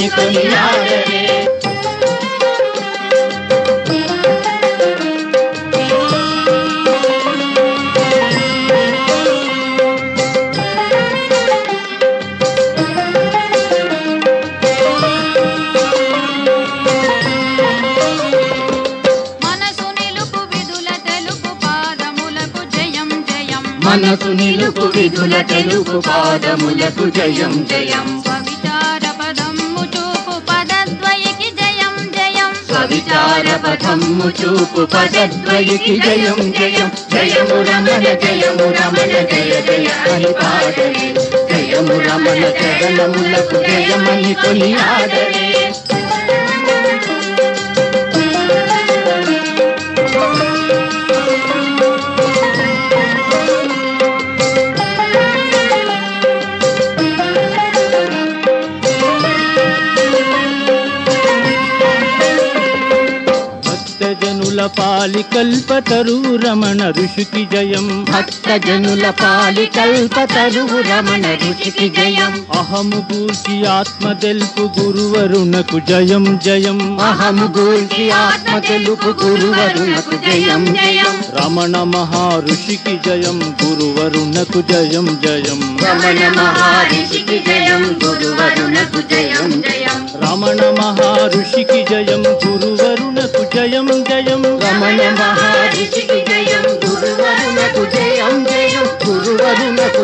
జయమని కొనియాడరే మనసు నిలుపు విధుల తెలుపు పాదములకు జయం జయం మనసు నిలుపు విధుల తెలుపు పాదములకు జయం జయం స్వవిచార పదము చూపు పదద్వయకి జయం జయం స్వవిచార పథము చూపు పదద్వయికి జయం జయం జయము రమణ జయము రమణ జయ జయ అని పాడరే జయము రమణ చరణములకు జయమని కొనియాడరే భక్తజనుల పాలి కల్పతరు రమణ ఋషికి జయం భక్త జనుల పాలి కల్పతరువు రమణ రుచికి జయం అహము గూర్చి ఆత్మ తెలుపు గురువరుణకు జయం జయం అహము గూల్చి ఆత్మ తెలుపు గురువరునకు జయం జయం రమణ మహర్షికి జయం గురువరుణకు జయం జయం రమణ మహర్షికి జయం గురువరునకు జయం జయం రమణ మహర్షికి జయం గురువరుణకు జయం జయం రమణ మహర్షికి జయం గురువరునకు జయం జయం గురువరునకు